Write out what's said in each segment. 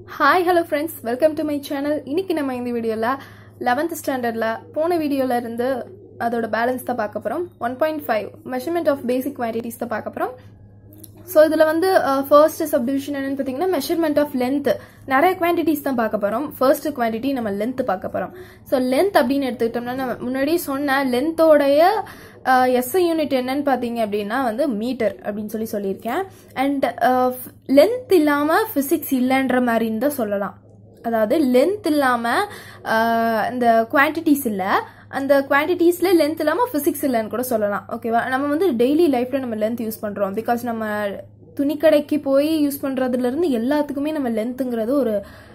hi hello friends welcome to my channel இன்னைக்கு நம்ம இந்த வீடியோவில் லெவன்த் ஸ்டாண்டர்டில் போன வீடியோவில் இருந்து அதோட பேலன்ஸ் தான் பார்க்க போகிறோம் one point five measurement of basic quantities தான் பார்க்க போகிறோம் ஸோ இதில் வந்து ஃபர்ஸ்ட் சப்டிவிஷன் என்னன்னு பார்த்தீங்கன்னா மெஷர்மெண்ட் ஆஃப் லென்த் நிறைய குவான்டிட்டிஸ் தான் பார்க்க போகிறோம் ஃபர்ஸ்ட் குவான்டிட்டி நம்ம லென்த் பார்க்க போகிறோம் ஸோ லென்த் அப்படின்னு எடுத்துக்கிட்டோம்னா நம்ம முன்னாடியே சொன்ன லென்த்தோடைய எஸ்ஐ யூனிட் என்னன்னு பார்த்தீங்க அப்படின்னா வந்து மீட்டர் அப்படின்னு சொல்லி சொல்லியிருக்கேன் அண்ட் லென்த் இல்லாமல் ஃபிசிக்ஸ் இல்லைன்ற மாதிரின்னு தான் சொல்லலாம் அதாவது லென்த் இல்லாமல் இந்த குவான்டிட்டிஸ் இல்லை அந்த குவான்டிட்டிஸில் லென்த் இல்லாமல் ஃபிசிக்ஸ் இல்லைன்னு கூட சொல்லலாம் ஓகேவா நம்ம வந்து டெய்லி லைஃப்பில் நம்ம லென்த் யூஸ் பண்ணுறோம் பிகாஸ் நம்ம துணிக்கடைக்கு போய் யூஸ் பண்ணுறதுலேருந்து எல்லாத்துக்குமே நம்ம லென்த்துங்கிறது ஒரு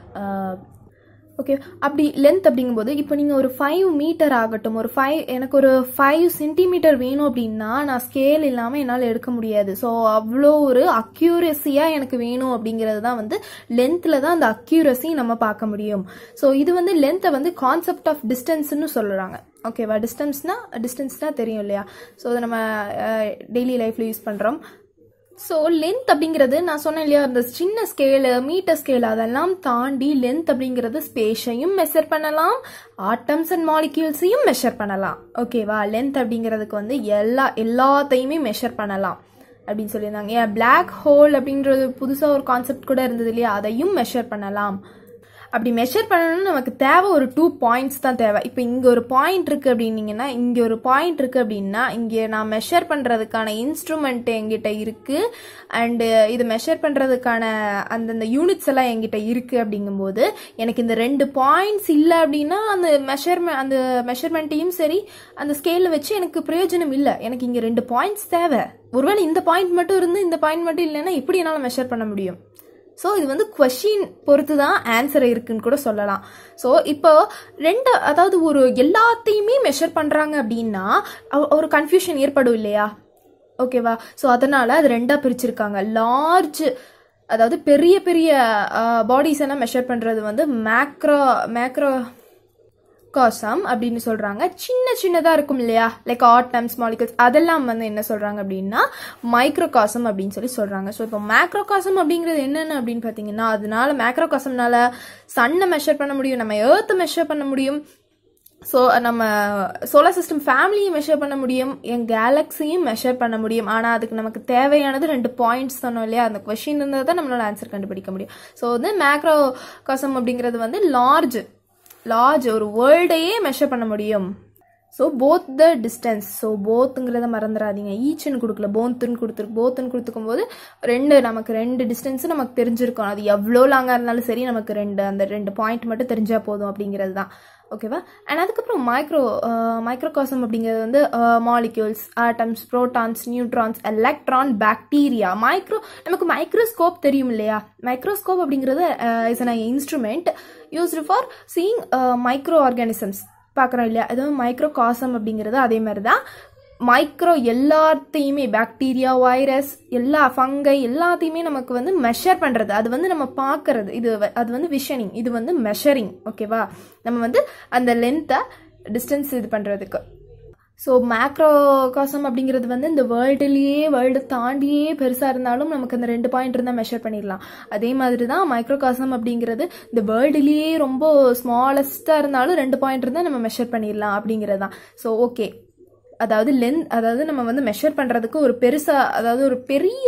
ஓகே அப்படி லென்த் அப்படிங்கும்போது இப்போ நீங்கள் ஒரு ஃபைவ் மீட்டர் ஆகட்டும் ஒரு ஃபைவ் எனக்கு ஒரு ஃபைவ் சென்டிமீட்டர் வேணும் அப்படின்னா நான் ஸ்கேல் இல்லாமல் என்னால் எடுக்க முடியாது ஸோ அவ்வளோ ஒரு அக்யூரஸியாக எனக்கு வேணும் அப்படிங்கிறது தான் வந்து லென்த்தில் தான் அந்த அக்யூரஸி நம்ம பார்க்க முடியும் ஸோ இது வந்து லென்த்தை வந்து கான்செப்ட் ஆஃப் டிஸ்டன்ஸ்னு சொல்கிறாங்க ஓகேவா டிஸ்டன்ஸ்னா டிஸ்டன்ஸ்னா தெரியும் இல்லையா ஸோ அதை நம்ம டெய்லி லைஃப்பில் யூஸ் பண்ணுறோம் ஸோ லென்த் அப்படிங்கிறது நான் சொன்னேன் இல்லையா அந்த சின்ன ஸ்கேலு மீட்டர் ஸ்கேல் அதெல்லாம் தாண்டி லென்த் அப்படிங்கிறது ஸ்பேஸையும் மெஷர் பண்ணலாம் ஆட்டம்ஸ் அண்ட் மாலிக்யூல்ஸையும் மெஷர் பண்ணலாம் ஓகேவா லென்த் அப்படிங்கிறதுக்கு வந்து எல்லா எல்லாத்தையுமே மெஷர் பண்ணலாம் அப்படின்னு சொல்லியிருந்தாங்க ஏன் பிளாக் ஹோல் அப்படின்றது புதுசாக ஒரு கான்செப்ட் கூட இருந்தது இல்லையா அதையும் மெஷர் பண்ணலாம் அப்படி மெஷர் பண்ணணும்னு நமக்கு தேவை ஒரு டூ பாயிண்ட்ஸ் தான் தேவை இப்போ இங்கே ஒரு பாயிண்ட் இருக்குது அப்படின்னீங்கன்னா இங்கே ஒரு பாயிண்ட் இருக்குது அப்படின்னா இங்கே நான் மெஷர் பண்ணுறதுக்கான இன்ஸ்ட்ருமெண்ட் என்கிட்ட இருக்குது அண்டு இது மெஷர் பண்ணுறதுக்கான அந்தந்த யூனிட்ஸ் எல்லாம் என்கிட்ட இருக்குது அப்படிங்கும்போது எனக்கு இந்த ரெண்டு பாயிண்ட்ஸ் இல்லை அப்படின்னா அந்த மெஷர்மெண்ட் அந்த மெஷர்மெண்ட்டையும் சரி அந்த ஸ்கேலில் வச்சு எனக்கு பிரயோஜனம் இல்லை எனக்கு இங்கே ரெண்டு பாயிண்ட்ஸ் தேவை ஒருவேளை இந்த பாயிண்ட் மட்டும் இருந்து இந்த பாயிண்ட் மட்டும் இல்லைன்னா எப்படி என்னால் மெஷர் பண்ண முடியும் ஸோ இது வந்து கொஷின் பொறுத்து தான் ஆன்சர் இருக்குன்னு கூட சொல்லலாம் ஸோ இப்போ ரெண்டு அதாவது ஒரு எல்லாத்தையுமே மெஷர் பண்ணுறாங்க அப்படின்னா ஒரு கன்ஃபியூஷன் ஏற்படும் இல்லையா ஓகேவா ஸோ அதனால் அது ரெண்டாக பிரிச்சிருக்காங்க லார்ஜ் அதாவது பெரிய பெரிய பாடிஸ் எல்லாம் மெஷர் பண்ணுறது வந்து மேக்ரோ மேக்ரோ காசம் அப்படின்னு சொல்றாங்க சின்ன சின்னதா இருக்கும் இல்லையா லைக் ஆட்டம்ஸ் மாலிகல்ஸ் அதெல்லாம் வந்து என்ன சொல்றாங்க அப்படின்னா மைக்ரோ காசம் அப்படின்னு சொல்லி சொல்றாங்க ஸோ இப்போ மேக்ரோ காசம் அப்படிங்கிறது என்னென்ன அப்படின்னு பார்த்தீங்கன்னா அதனால மேக்ரோ காசம்னால சன்னை மெஷர் பண்ண முடியும் நம்ம ஏர்த்தை மெஷர் பண்ண முடியும் ஸோ நம்ம சோலார் சிஸ்டம் ஃபேமிலியை மெஷர் பண்ண முடியும் என் கேலக்ஸியும் மெஷர் பண்ண முடியும் ஆனால் அதுக்கு நமக்கு தேவையானது ரெண்டு பாயிண்ட்ஸ் சொன்னோம் இல்லையா அந்த கொஷின் இருந்தால் தான் நம்மளால ஆன்சர் கண்டுபிடிக்க முடியும் ஸோ வந்து மேக்ரோ காசம் அப்படிங்கிறது வந்து லார்ஜ் லார்ஜ் ஒரு வேர்ல்டையே மெஷர் பண்ண முடியும் so both the distance so போத்துங்கிறத மறந்துடாதீங்க ஈச்சுன்னு கொடுக்கல போத்துன்னு கொடுத்துருக்கு போத்துன்னு கொடுத்துக்கும் போது ரெண்டு நமக்கு ரெண்டு டிஸ்டன்ஸு நமக்கு தெரிஞ்சிருக்கும் அது எவ்வளோ லாங்காக இருந்தாலும் சரி நமக்கு ரெண்டு அந்த ரெண்டு பாயிண்ட் மட்டும் தெரிஞ்சால் போதும் அப்படிங்கிறது தான் ஓகேவா அண்ட் அதுக்கப்புறம் மைக்ரோ மைக்ரோகாசம் அப்படிங்கிறது வந்து molecules atoms protons neutrons electron bacteria micro நமக்கு மைக்ரோஸ்கோப் தெரியும் இல்லையா மைக்ரோஸ்கோப் அப்படிங்கிறது is an instrument used for seeing microorganisms பார்க்குறோம் இல்லையா அதுவும் மைக்ரோ காசம் அப்படிங்கிறது அதே மாதிரி தான் மைக்ரோ எல்லாத்தையுமே பாக்டீரியா வைரஸ் எல்லா ஃபங்கை எல்லாத்தையுமே நமக்கு வந்து மெஷர் பண்ணுறது அது வந்து நம்ம பார்க்கறது இது அது வந்து விஷனிங் இது வந்து மெஷரிங் ஓகேவா நம்ம வந்து அந்த லென்த்தை டிஸ்டன்ஸ் இது பண்ணுறதுக்கு ஸோ மேக்ரோ காசம் அப்படிங்கிறது வந்து இந்த வேர்ல்டுலேயே வேர்ல்டு தாண்டியே பெருசாக இருந்தாலும் நமக்கு அந்த ரெண்டு பாயிண்ட் இருந்தால் மெஷர் பண்ணிடலாம் அதே மாதிரி தான் மைக்ரோ காசம் அப்படிங்கிறது இந்த வேர்ல்டுலேயே ரொம்ப ஸ்மாலஸ்ட்டாக இருந்தாலும் ரெண்டு பாயிண்ட் இருந்தால் நம்ம மெஷர் பண்ணிடலாம் அப்படிங்கிறது தான் ஸோ ஓகே அதாவது லென்த் அதாவது நம்ம வந்து மெஷர் பண்ணுறதுக்கு ஒரு பெருசாக அதாவது ஒரு பெரிய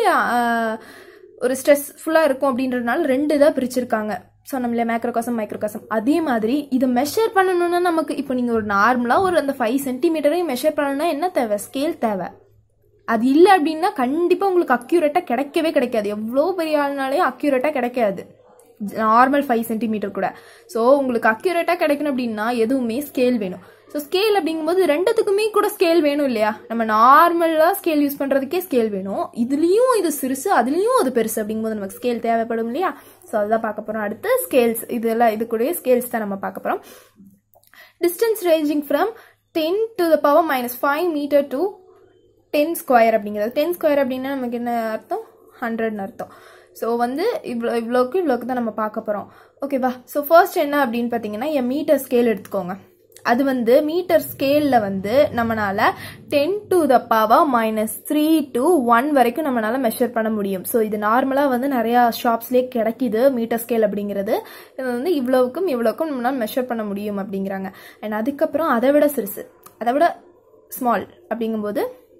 ஒரு ஸ்ட்ரெஸ்ஃபுல்லாக இருக்கும் அப்படின்றதுனால ரெண்டு இதாக பிரிச்சிருக்காங்க சொன்னோம் இல்லையா மேக்ரோகாசம் மைக்ரோகாசம் அதே மாதிரி இதை மெஷர் பண்ணணும்னா நமக்கு இப்போ நீங்கள் ஒரு நார்மலாக ஒரு அந்த ஃபைவ் சென்டிமீட்டரையும் மெஷர் பண்ணணும்னா என்ன தேவை ஸ்கேல் தேவை அது இல்லை அப்படின்னா கண்டிப்பாக உங்களுக்கு அக்யூரேட்டாக கிடைக்கவே கிடைக்காது எவ்வளோ பெரிய ஆள்னாலையும் அக்யூரேட்டாக கிடைக்காது நார்மல் ஃபைவ் சென்டிமீட்டர் கூட ஸோ உங்களுக்கு அக்யூரேட்டாக கிடைக்கணும் அப்படின்னா எதுவுமே ஸ்கேல் வேணும் ஸோ ஸ்கேல் அப்படிங்கும்போது ரெண்டுத்துக்குமே கூட ஸ்கேல் வேணும் இல்லையா நம்ம நார்மலாக ஸ்கேல் யூஸ் பண்ணுறதுக்கே ஸ்கேல் வேணும் இதுலேயும் இது சிறுசு அதுலேயும் அது பெருசு அப்படிங்கும்போது நமக்கு ஸ்கேல் தேவைப்படும் இல்லையா ஸோ அதுதான் பார்க்க போகிறோம் அடுத்து ஸ்கேல்ஸ் இதெல்லாம் இது கூட ஸ்கேல்ஸ் தான் நம்ம பார்க்க போகிறோம் distance ranging from ten to the power minus five metre to ten square அப்படிங்கிறது டென் ஸ்கொயர் அப்படின்னா நமக்கு என்ன அர்த்தம் ஹண்ட்ரட்னு அர்த்தம் ஸோ வந்து இவ்வளோ இவ்வளோக்கு இவ்வளோக்கு தான் நம்ம பார்க்க போகிறோம் ஓகேவா ஸோ ஃபர்ஸ்ட் என்ன அப்படின்னு பார்த்தீங்கன்னா என் மீட்டர் ஸ்கேல் எடுத்துக்கோங்க அது வந்து மீட்டர் ஸ்கேலில் வந்து நம்மளால ten to the power minus three to one வரைக்கும் நம்மளால மெஷர் பண்ண முடியும் ஸோ இது நார்மலாக வந்து நிறையா ஷாப்ஸ்லேயே கிடைக்குது மீட்டர் ஸ்கேல் அப்படிங்கிறது இது வந்து இவ்வளவுக்கும் இவ்வளவுக்கும் நம்மளால மெஷர் பண்ண முடியும் அப்படிங்கிறாங்க அண்ட் அதுக்கப்புறம் அதை விட சிறுசு அதை விட ஸ்மால் அப்படிங்கும்போது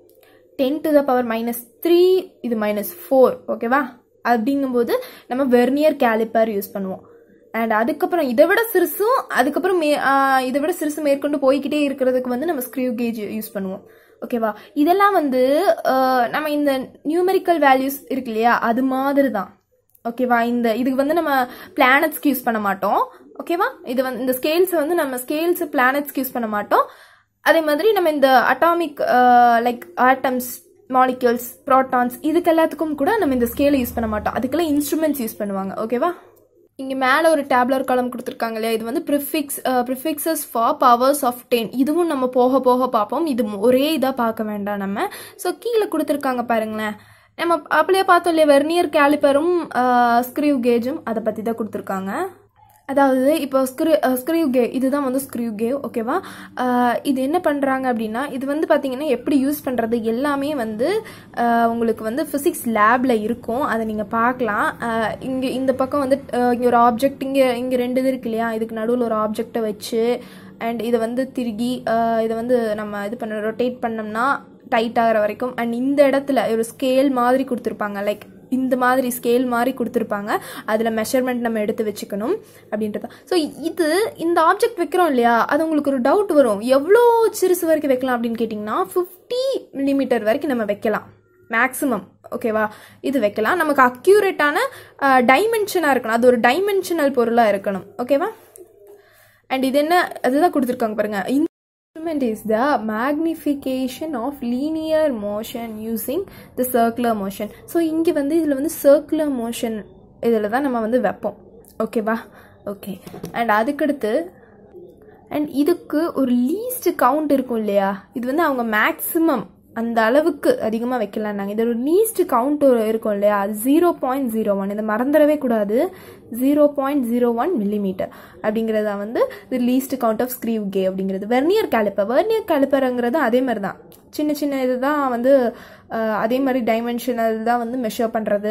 ten to the power minus three இது மைனஸ் ஃபோர் ஓகேவா அப்படிங்கும்போது நம்ம வெர்னியர் கேலிப்பர் யூஸ் பண்ணுவோம் அண்ட் அதுக்கப்புறம் இதை விட சிறுசும் அதுக்கப்புறம் மே இதை விட சிறுசு மேற்கொண்டு போய்கிட்டே இருக்கிறதுக்கு வந்து நம்ம ஸ்க்ரீவ் கேஜ் யூஸ் பண்ணுவோம் ஓகேவா இதெல்லாம் வந்து நம்ம இந்த நியூமெரிக்கல் வேல்யூஸ் இருக்கு இல்லையா அது மாதிரி தான் ஓகேவா இந்த இதுக்கு வந்து நம்ம பிளானட்ஸ்க்கு யூஸ் பண்ண மாட்டோம் ஓகேவா இது வந்து இந்த ஸ்கேல்ஸ் வந்து நம்ம ஸ்கேல்ஸ் பிளானட்ஸ்க்கு யூஸ் பண்ண மாட்டோம் அதே மாதிரி நம்ம இந்த atomic like atoms molecules protons இதுக்கு எல்லாத்துக்கும் கூட நம்ம இந்த ஸ்கேலை யூஸ் பண்ண மாட்டோம் அதுக்கெல்லாம் இன்ஸ்ட்ருமெண்ட்ஸ் யூஸ் பண்ணுவாங்க ஓகேவா இங்கே மேலே ஒரு டேப்லர் காலம் கொடுத்துருக்காங்க இல்லையா இது வந்து prefix prefixes for powers of ten இதுவும் நம்ம போக போக பார்ப்போம் இது ஒரே இதாக பார்க்க வேண்டாம் நம்ம ஸோ கீழே கொடுத்துருக்காங்க பாருங்களேன் நம்ம அப்படியே பார்த்தோம் இல்லையா வெர்னியர் கேலிப்பரும் ஸ்க்ரீவ் கேஜும் அதை பற்றி தான் கொடுத்துருக்காங்க அதாவது இப்போ ஸ்க்ரூ ஸ்க்ரீவ் கே இதுதான் வந்து ஸ்க்ரீவ் கேவ் ஓகேவா இது என்ன பண்ணுறாங்க அப்படின்னா இது வந்து பார்த்தீங்கன்னா எப்படி யூஸ் பண்ணுறது எல்லாமே வந்து உங்களுக்கு வந்து ஃபிசிக்ஸ் லேபில் இருக்கும் அதை நீங்கள் பார்க்கலாம் இங்கே இந்த பக்கம் வந்து இங்கே ஒரு ஆப்ஜெக்ட் இங்கே இங்கே ரெண்டு இது இருக்கு இல்லையா இதுக்கு நடுவில் ஒரு ஆப்ஜெக்டை வச்சு அண்ட் இதை வந்து திருகி இதை வந்து நம்ம இது பண்ண ரொட்டேட் பண்ணோம்னா டைட் ஆகிற வரைக்கும் அண்ட் இந்த இடத்துல ஒரு ஸ்கேல் மாதிரி கொடுத்துருப்பாங்க லைக் இந்த மாதிரி ஸ்கேல் மாதிரி கொடுத்துருப்பாங்க அதில் மெஷர்மெண்ட் நம்ம எடுத்து வச்சுக்கணும் அப்படின்றது ஸோ இது இந்த ஆப்ஜெக்ட் வைக்கிறோம் இல்லையா அது உங்களுக்கு ஒரு டவுட் வரும் எவ்வளோ சிறுசு வரைக்கும் வைக்கலாம் அப்படின்னு கேட்டிங்கன்னா ஃபிஃப்டி மில்லிமீட்டர் வரைக்கும் நம்ம வைக்கலாம் மேக்ஸிமம் ஓகேவா இது வைக்கலாம் நமக்கு அக்யூரேட்டான டைமென்ஷனாக இருக்கணும் அது ஒரு டைமென்ஷனல் பொருளாக இருக்கணும் ஓகேவா அண்ட் இது என்ன அதுதான் கொடுத்துருக்காங்க பாருங்க instrument is the magnification of linear motion using the circular motion so இங்கே வந்து இதில் வந்து circular motion இதில் தான் நம்ம வந்து வைப்போம் ஓகேவா ஓகே அண்ட் அதுக்கடுத்து அண்ட் இதுக்கு ஒரு லீஸ்ட் கவுண்ட் இருக்கும் இல்லையா இது வந்து அவங்க மேக்ஸிமம் அந்த அளவுக்கு அதிகமாக வைக்கலான்னாங்க இது ஒரு லீஸ்ட் கவுண்ட் இருக்கும் இல்லையா அது ஜீரோ பாயிண்ட் ஜீரோ ஒன் இதை மறந்துடவே கூடாது zero point zero one millimetre அப்படிங்கிறத வந்து இது least count of screw gauge அப்படிங்கிறது வெர்னியர் கேலிப்பர் வெர்னியர் கேலிப்பருங்கிறது அதே மாதிரி தான் சின்ன சின்ன இது தான் வந்து அதே மாதிரி டைமென்ஷனல் தான் வந்து மெஷர் பண்ணுறது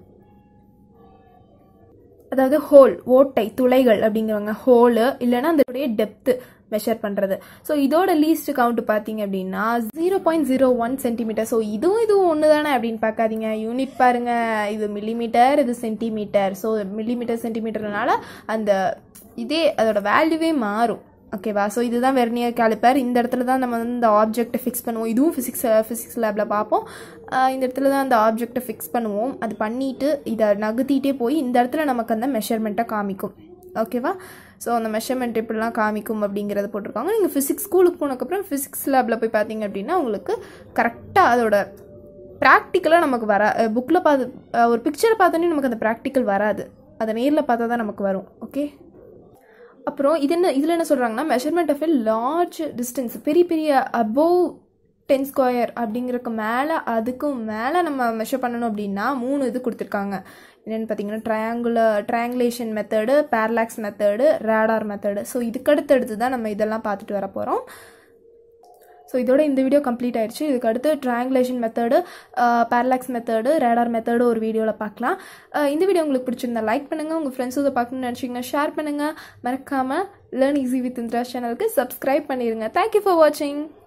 அதாவது ஹோல் ஓட்டை துளைகள் அப்படிங்கிறவங்க ஹோலு இல்லைன்னா அதோடைய டெப்த்து மெஷர் பண்ணுறது ஸோ இதோட லீஸ்ட் கவுண்ட் பார்த்தீங்க அப்படின்னா zero point zero one centimetre so இதுவும் இதுவும் ஒன்று தானே அப்படின்னு பார்க்காதீங்க யூனிட் பாருங்க இது மில்லிமீட்டர் இது சென்டிமீட்டர் ஸோ மில்லிமீட்டர் சென்டிமீட்டர்னால அந்த இதே அதோட வேல்யூவே மாறும் ஓகேவா ஸோ இதுதான் வெர்னியர் கேலிப்பர் இந்த இடத்துல தான் நம்ம வந்து இந்த ஆப்ஜெக்டை ஃபிக்ஸ் பண்ணுவோம் இதுவும் ஃபிசிக்ஸ் ஃபிசிக்ஸ் லேபில் பார்ப்போம் இந்த இடத்துல தான் அந்த ஆப்ஜெக்டை ஃபிக்ஸ் பண்ணுவோம் அது பண்ணிவிட்டு இதை நகர்த்திட்டே போய் இந்த இடத்துல நமக்கு அந்த மெஷர்மெண்ட்டை காமிக்கும் ஓகேவா ஸோ அந்த மெஷர்மெண்ட் எப்படிலாம் காமிக்கும் அப்படிங்கிறத போட்டிருக்காங்க நீங்கள் ஃபிசிக்ஸ் ஸ்கூலுக்கு போனதுக்கப்புறம் ஃபிசிக்ஸ் லேபில் போய் பார்த்தீங்க அப்படின்னா உங்களுக்கு கரெக்டாக அதோட ப்ராக்டிக்கலாக நமக்கு வர புக்கில் பார்த்து ஒரு பிக்சரை பார்த்தோன்னே நமக்கு அந்த ப்ராக்டிக்கல் வராது அதை நேரில் பார்த்தா தான் நமக்கு வரும் ஓகே அப்புறம் இது என்ன இதில் என்ன சொல்கிறாங்கன்னா measurement of a large distance பெரிய பெரிய அபோவ் டென் ஸ்கொயர் அப்படிங்கிறதுக்கு மேலே அதுக்கும் மேலே நம்ம மெஷர் பண்ணணும் அப்படின்னா மூணு இது கொடுத்துருக்காங்க என்னென்னு பார்த்தீங்கன்னா triangular triangulation method parallax method radar method so இதுக்கடுத்தடுத்து தான் நம்ம இதெல்லாம் பார்த்துட்டு வர போகிறோம் ஸோ இதோட இந்த வீடியோ கம்ப்ளீட் ஆயிடுச்சு இதுக்கு அடுத்து triangulation method parallax method radar method ஒரு வீடியோவில் பார்க்கலாம் இந்த வீடியோ உங்களுக்கு பிடிச்சிருந்தா லைக் பண்ணுங்கள் உங்கள் ஃப்ரெண்ட்ஸ் இதை பார்க்கணும்னு நினச்சிங்கன்னா ஷேர் பண்ணுங்கள் மறக்காமல் லேர்ன் ஈஸி வித் இன்ட்ரெஸ்ட் சேனலுக்கு சப்ஸ்கிரைப் பண்ணிடுங்க தேங்க்யூ ஃபார் வாட்சிங்